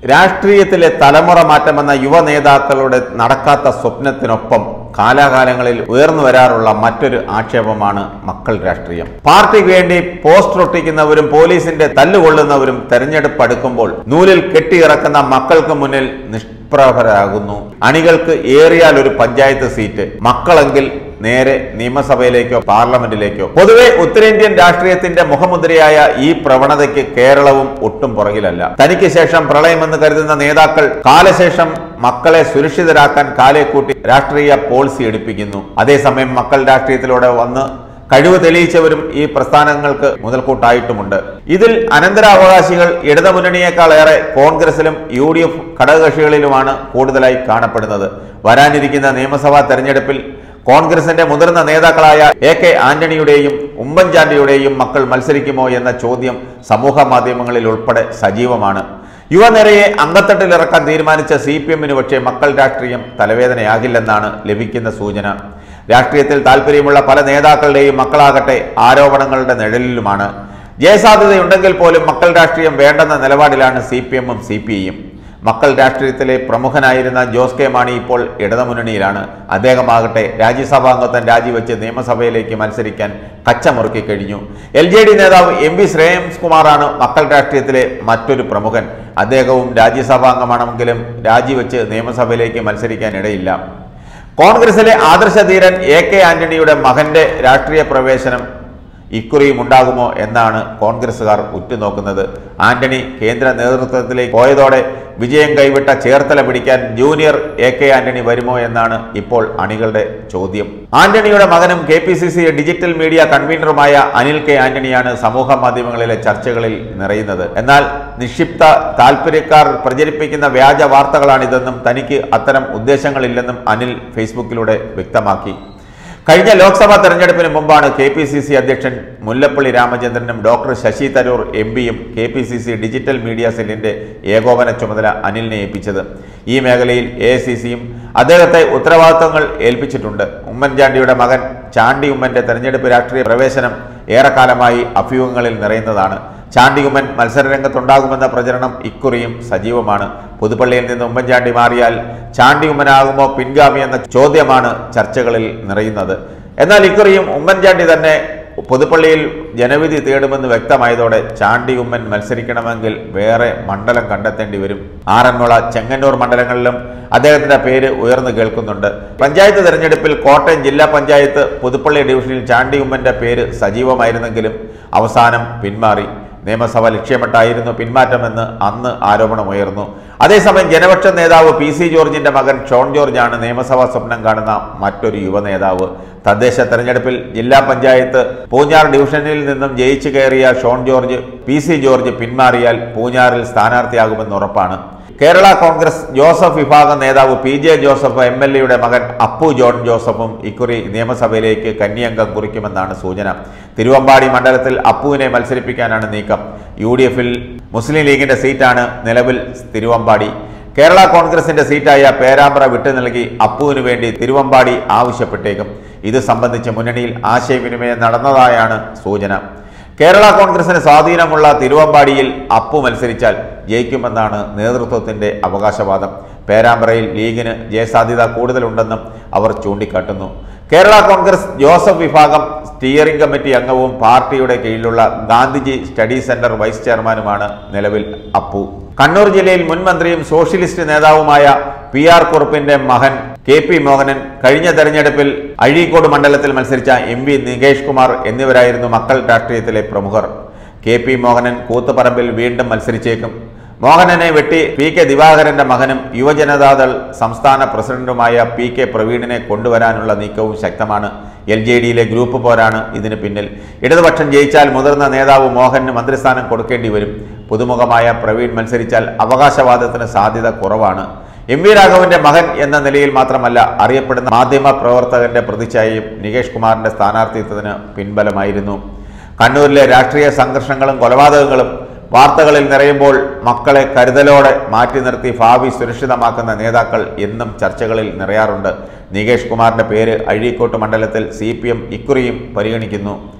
രാഷ്ട്രീയത്തിലെ തലമുറ മാറ്റമെന്ന യുവ നേതാക്കളുടെ നടക്കാത്ത സ്വപ്നത്തിനൊപ്പം കാലാകാലങ്ങളിൽ ഉയർന്നു വരാറുള്ള മറ്റൊരു ആക്ഷേപമാണ് മക്കൾ രാഷ്ട്രീയം പാർട്ടിക്ക് വേണ്ടി പോസ്റ്റർ ഒട്ടിക്കുന്നവരും പോലീസിന്റെ തല്ലുകൊള്ളുന്നവരും തെരഞ്ഞെടുപ്പ് അടുക്കുമ്പോൾ നൂലിൽ കെട്ടിയിറക്കുന്ന മക്കൾക്ക് മുന്നിൽ നിഷ്പ്രഭരാകുന്നു അണികൾക്ക് ഏറിയാൽ ഒരു പഞ്ചായത്ത് സീറ്റ് മക്കളെങ്കിൽ നേരെ നിയമസഭയിലേക്കോ പാർലമെന്റിലേക്കോ പൊതുവെ ഉത്തരേന്ത്യൻ രാഷ്ട്രീയത്തിന്റെ മുഖമുദ്രയായ ഈ പ്രവണതയ്ക്ക് കേരളവും ഒട്ടും പുറകിലല്ല തനിക്ക് ശേഷം പ്രളയമെന്ന് കരുതുന്ന നേതാക്കൾ കാലശേഷം മക്കളെ സുരക്ഷിതരാക്കാൻ കാലെ കൂട്ടി രാഷ്ട്രീയ പോളിസി എടുപ്പിക്കുന്നു അതേസമയം മക്കൾ രാഷ്ട്രീയത്തിലൂടെ വന്ന് കഴിവ് തെളിയിച്ചവരും ഈ പ്രസ്ഥാനങ്ങൾക്ക് മുതൽക്കൂട്ടായിട്ടുമുണ്ട് ഇതിൽ അനന്തരാവകാശികൾ ഇടതുമുന്നണിയേക്കാളേറെ കോൺഗ്രസിലും യു ഡി എഫ് ഘടകകക്ഷികളിലുമാണ് കൂടുതലായി കാണപ്പെടുന്നത് വരാനിരിക്കുന്ന നിയമസഭാ തെരഞ്ഞെടുപ്പിൽ കോൺഗ്രസിന്റെ മുതിർന്ന നേതാക്കളായ എ കെ ആന്റണിയുടെയും ഉമ്മൻചാണ്ടിയുടെയും മക്കൾ മത്സരിക്കുമോ എന്ന ചോദ്യം സമൂഹ മാധ്യമങ്ങളിൽ ഉൾപ്പെടെ സജീവമാണ് യുവനിരയെ അങ്കത്തട്ടിലിറക്കാൻ തീരുമാനിച്ച സി പി എമ്മിന് പക്ഷേ മക്കൾ രാഷ്ട്രീയം തലവേദനയാകില്ലെന്നാണ് ലഭിക്കുന്ന സൂചന രാഷ്ട്രീയത്തിൽ താല്പര്യമുള്ള പല നേതാക്കളുടെയും മക്കളാകട്ടെ ആരോപണങ്ങളുടെ നിഴലിലുമാണ് ജയസാധ്യതയുണ്ടെങ്കിൽ പോലും മക്കൾ രാഷ്ട്രീയം വേണ്ടെന്ന നിലപാടിലാണ് സി പി എമ്മും സി പി ഐയും മക്കൾ രാഷ്ട്രീയത്തിലെ പ്രമുഖനായിരുന്ന ജോസ് കെ മാണി ഇപ്പോൾ ഇടതുമുന്നണിയിലാണ് അദ്ദേഹമാകട്ടെ രാജ്യസഭാംഗത്വം രാജിവെച്ച് നിയമസഭയിലേക്ക് മത്സരിക്കാൻ കച്ചമുറുക്കി കഴിഞ്ഞു എൽ ജെ ഡി നേതാവ് എം വി ശ്രേയംസ് കുമാറാണ് മക്കൾ രാഷ്ട്രീയത്തിലെ മറ്റൊരു പ്രമുഖൻ അദ്ദേഹവും രാജ്യസഭാംഗമാണെങ്കിലും രാജിവെച്ച് നിയമസഭയിലേക്ക് മത്സരിക്കാൻ ഇടയില്ല കോൺഗ്രസിലെ ആദർശധീരൻ എ കെ ആന്റണിയുടെ മകന്റെ രാഷ്ട്രീയ പ്രവേശനം ഇക്കുറിയും ഉണ്ടാകുമോ എന്നാണ് കോൺഗ്രസുകാർ ഉറ്റുനോക്കുന്നത് ആന്റണി കേന്ദ്ര നേതൃത്വത്തിലേക്ക് പോയതോടെ വിജയം കൈവിട്ട ചേർത്തല പിടിക്കാൻ ജൂനിയർ എ കെ ആന്റണി വരുമോ എന്നാണ് ഇപ്പോൾ അണികളുടെ ചോദ്യം ആന്റണിയുടെ മകനും K P C C digital media കൺവീനറുമായ അനിൽ കെ ആന്റണിയാണ് സമൂഹ മാധ്യമങ്ങളിലെ ചർച്ചകളിൽ നിറയുന്നത് എന്നാൽ നിക്ഷിപ്ത താല്പര്യക്കാർ പ്രചരിപ്പിക്കുന്ന വ്യാജ വാർത്തകളാണിതെന്നും തനിക്ക് അത്തരം ഉദ്ദേശങ്ങളില്ലെന്നും അനിൽ ഫേസ്ബുക്കിലൂടെ വ്യക്തമാക്കി കഴിഞ്ഞ ലോക്സഭാ തെരഞ്ഞെടുപ്പിന് മുമ്പാണ് കെ പി സി സി അധ്യക്ഷൻ മുല്ലപ്പള്ളി രാമചന്ദ്രനും ഡോക്ടർ ശശി തരൂർ എം പിയും K P C C digital media സെല്ലിന്റെ ഏകോപന ചുമതല അനിലിനെ ഏൽപ്പിച്ചത് ഈ മേഖലയിൽ എ സി സിയും അദ്ദേഹത്തെ ഉത്തരവാദിത്തങ്ങൾ ഏൽപ്പിച്ചിട്ടുണ്ട് ഉമ്മൻചാണ്ടിയുടെ മകൻ ചാണ്ടി ഉമ്മന്റെ തെരഞ്ഞെടുപ്പ് രാഷ്ട്രീയ പ്രവേശനം ഏറെക്കാലമായി അഭ്യൂഹങ്ങളിൽ നിറയുന്നതാണ് ചാണ്ടി ഉമ്മൻ മത്സരരംഗത്തുണ്ടാകുമെന്ന പ്രചരണം ഇക്കുറിയും സജീവമാണ് പുതുപ്പള്ളിയിൽ നിന്ന് ഉമ്മൻചാണ്ടി മാറിയാൽ ചാണ്ടി ഉമ്മനാകുമോ പിൻഗാമി എന്ന ചോദ്യമാണ് ചർച്ചകളിൽ നിറയുന്നത് എന്നാൽ ഇക്കുറിയും ഉമ്മൻചാണ്ടി തന്നെ പുതുപ്പള്ളിയിൽ ജനവിധി തേടുമെന്ന് വ്യക്തമായതോടെ ചാണ്ടി ഉമ്മൻ മത്സരിക്കണമെങ്കിൽ വേറെ മണ്ഡലം കണ്ടെത്തേണ്ടി വരും ആറന്മുള ചെങ്ങന്നൂർ മണ്ഡലങ്ങളിലും അദ്ദേഹത്തിന്റെ പേര് ഉയർന്നു കേൾക്കുന്നുണ്ട് പഞ്ചായത്ത് തെരഞ്ഞെടുപ്പിൽ കോട്ടയം ജില്ലാ പഞ്ചായത്ത് പുതുപ്പള്ളി ഡിവിഷനിൽ ചാണ്ടി ഉമ്മന്റെ പേര് സജീവമായിരുന്നെങ്കിലും അവസാനം പിന്മാറി നിയമസഭ ലക്ഷ്യമിട്ടായിരുന്നു പിന്മാറ്റമെന്ന് അന്ന് ആരോപണമുയർന്നു അതേസമയം ജനപക്ഷ നേതാവ് പി സി ജോർജിന്റെ മകൻ ഷോൺ ജോർജാണ് നിയമസഭാ സ്വപ്നം കാണുന്ന മറ്റൊരു യുവ നേതാവ് തദ്ദേശ തെരഞ്ഞെടുപ്പിൽ ജില്ലാ പഞ്ചായത്ത് പൂഞ്ഞാർ ഡിവിഷനിൽ നിന്നും ജയിച്ചു കയറിയ Shone George P C George പിന്മാറിയാൽ പൂഞ്ഞാറിൽ സ്ഥാനാർത്ഥിയാകുമെന്ന് ഉറപ്പാണ് കേരള കോൺഗ്രസ് ജോസഫ് വിഭാഗം നേതാവ് P J Joseph M L എയുടെ മകൻ അപ്പു ജോൺ ജോസഫും ഇക്കുറി നിയമസഭയിലേക്ക് കന്നിയംഗം കുറിക്കുമെന്നാണ് സൂചന തിരുവമ്പാടി മണ്ഡലത്തിൽ അപ്പുവിനെ മത്സരിപ്പിക്കാനാണ് നീക്കം യു ഡി എഫിൽ മുസ്ലിം ലീഗിന്റെ സീറ്റാണ് നിലവിൽ തിരുവമ്പാടി കേരള കോൺഗ്രസിന്റെ സീറ്റായ പേരാമ്പ്ര വിട്ടു നൽകി അപ്പുവിനു വേണ്ടി തിരുവമ്പാടി ആവശ്യപ്പെട്ടേക്കും ഇത് സംബന്ധിച്ച് മുന്നണിയിൽ ആശയവിനിമയം നടന്നതായാണ് സൂചന കേരള കോൺഗ്രസിന് സ്വാധീനമുള്ള തിരുവമ്പാടിയിൽ അപ്പു മത്സരിച്ചാൽ ജയിക്കുമെന്നാണ് നേതൃത്വത്തിന്റെ അവകാശവാദം പേരാമ്പ്രയിൽ ലീഗിന് ജയസാധ്യത കൂടുതലുണ്ടെന്നും അവർ ചൂണ്ടിക്കാട്ടുന്നു കേരള കോൺഗ്രസ് ജോസഫ് വിഭാഗം സ്റ്റിയറിംഗ് കമ്മിറ്റി അംഗവും പാർട്ടിയുടെ കീഴിലുള്ള ഗാന്ധിജി സ്റ്റഡി സെന്റർ വൈസ് ചെയർമാനുമാണ് നിലവിൽ അപ്പു കണ്ണൂർ ജില്ലയിൽ മുൻ മന്ത്രിയും സോഷ്യലിസ്റ്റ് നേതാവുമായ പി ആർ കുറുപ്പിന്റെ മകൻ കെ പി മോഹനൻ കഴിഞ്ഞ തെരഞ്ഞെടുപ്പിൽ അഴീക്കോട് മണ്ഡലത്തിൽ മത്സരിച്ച എം വി നികേഷ് കുമാർ എന്നിവരായിരുന്നു മക്കൾ രാഷ്ട്രീയത്തിലെ പ്രമുഖർ കെ പി മോഹനൻ കൂത്തുപറമ്പിൽ വീണ്ടും മത്സരിച്ചേക്കും മോഹനനെ വെട്ടി പി കെ ദിവാകരന്റെ മകനും യുവജനതാദൾ സംസ്ഥാന പ്രസിഡന്റുമായ പി കെ പ്രവീണിനെ കൊണ്ടുവരാനുള്ള നീക്കവും ശക്തമാണ് എൽ ജെ ഡിയിലെ ഗ്രൂപ്പ് പോരാണ് ഇതിന് പിന്നിൽ ഇടതുപക്ഷം ജയിച്ചാൽ മുതിർന്ന നേതാവ് മോഹന് മന്ത്രിസ്ഥാനം കൊടുക്കേണ്ടി വരും പുതുമുഖമായ പ്രവീൺ മത്സരിച്ചാൽ അവകാശവാദത്തിന് സാധ്യത കുറവാണ് എം വി രാഘവന്റെ മകൻ എന്ന നിലയിൽ മാത്രമല്ല അറിയപ്പെടുന്ന മാധ്യമ പ്രവർത്തകന്റെ പ്രതിച്ഛായയും നികേഷ് കുമാറിന്റെ സ്ഥാനാർത്ഥിത്വത്തിന് പിൻബലമായിരുന്നു കണ്ണൂരിലെ രാഷ്ട്രീയ സംഘർഷങ്ങളും കൊലപാതകങ്ങളും വാർത്തകളിൽ നിറയുമ്പോൾ മക്കളെ കരുതലോടെ മാറ്റി നിർത്തി ഭാവി സുരക്ഷിതമാക്കുന്ന നേതാക്കൾ എന്നും ചർച്ചകളിൽ നിറയാറുണ്ട് നികേഷ് കുമാറിന്റെ പേര് അഴീക്കോട്ട് മണ്ഡലത്തിൽ സി പി എം ഇക്കുറിയും പരിഗണിക്കുന്നു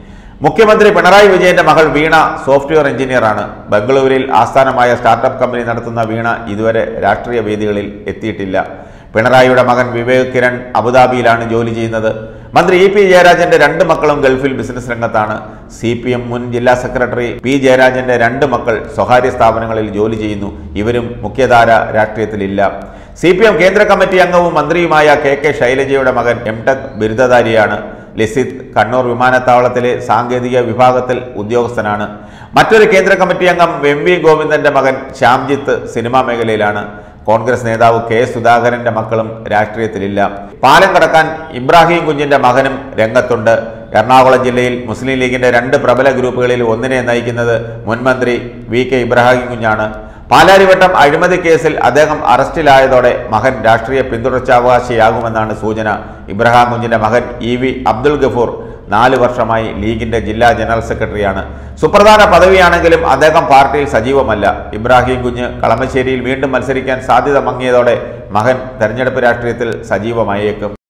മുഖ്യമന്ത്രി പിണറായി വിജയന്റെ മകൾ വീണ സോഫ്റ്റ്വെയർ എഞ്ചിനീയറാണ് ബംഗളൂരിൽ ആസ്ഥാനമായ സ്റ്റാർട്ടപ്പ് കമ്പനി നടത്തുന്ന വീണ ഇതുവരെ രാഷ്ട്രീയ വേദികളിൽ എത്തിയിട്ടില്ല പിണറായിയുടെ മകൻ വിവേക് കിരൺ അബുദാബിയിലാണ് ജോലി ചെയ്യുന്നത് മന്ത്രി ഇ പി ജയരാജന്റെ രണ്ട് മക്കളും ഗൾഫിൽ ബിസിനസ് രംഗത്താണ് സി പി എം മുൻ ജില്ലാ സെക്രട്ടറി പി ജയരാജന്റെ രണ്ട് മക്കൾ സ്വകാര്യ സ്ഥാപനങ്ങളിൽ ജോലി ചെയ്യുന്നു ഇവരും മുഖ്യധാര രാഷ്ട്രീയത്തിലില്ല സി പി എം കേന്ദ്ര കമ്മിറ്റി അംഗവും മന്ത്രിയുമായ കെ കെ ശൈലജയുടെ മകൻ എം ടെക് ബിരുദധാരിയാണ് ലിസിത് കണ്ണൂർ വിമാനത്താവളത്തിലെ സാങ്കേതിക വിഭാഗത്തിൽ ഉദ്യോഗസ്ഥനാണ് മറ്റൊരു കേന്ദ്ര കമ്മിറ്റി അംഗം എം വി ഗോവിന്ദന്റെ മകൻ ശ്യാംജിത്ത് സിനിമാ മേഖലയിലാണ് കോൺഗ്രസ് നേതാവ് കെ സുധാകരന്റെ മക്കളും രാഷ്ട്രീയത്തിലില്ല പാലം കടക്കാൻ ഇബ്രാഹിം കുഞ്ഞിന്റെ മകനും രംഗത്തുണ്ട് എറണാകുളം ജില്ലയിൽ മുസ്ലിം ലീഗിന്റെ രണ്ട് പ്രബല ഗ്രൂപ്പുകളിൽ ഒന്നിനെ നയിക്കുന്നത് മുൻമന്ത്രി വി കെ ഇബ്രാഹിം കുഞ്ഞാണ് പാലാരിവട്ടം അഴിമതി കേസിൽ അദ്ദേഹം അറസ്റ്റിലായതോടെ മകൻ രാഷ്ട്രീയ പിന്തുടർച്ചാവകാശിയാകുമെന്നാണ് സൂചന ഇബ്രാഹിം കുഞ്ഞിന്റെ മകൻ ഇ വി അബ്ദുൽ ഗഫൂർ നാല് വർഷമായി ലീഗിന്റെ ജില്ലാ ജനറൽ സെക്രട്ടറിയാണ് സുപ്രധാന പദവിയാണെങ്കിലും അദ്ദേഹം പാർട്ടിയിൽ സജീവമല്ല ഇബ്രാഹിം കുഞ്ഞ് കളമശ്ശേരിയിൽ വീണ്ടും മത്സരിക്കാൻ സാധ്യത മങ്ങിയതോടെ മകൻ തെരഞ്ഞെടുപ്പ് രാഷ്ട്രീയത്തിൽ സജീവമായേക്കും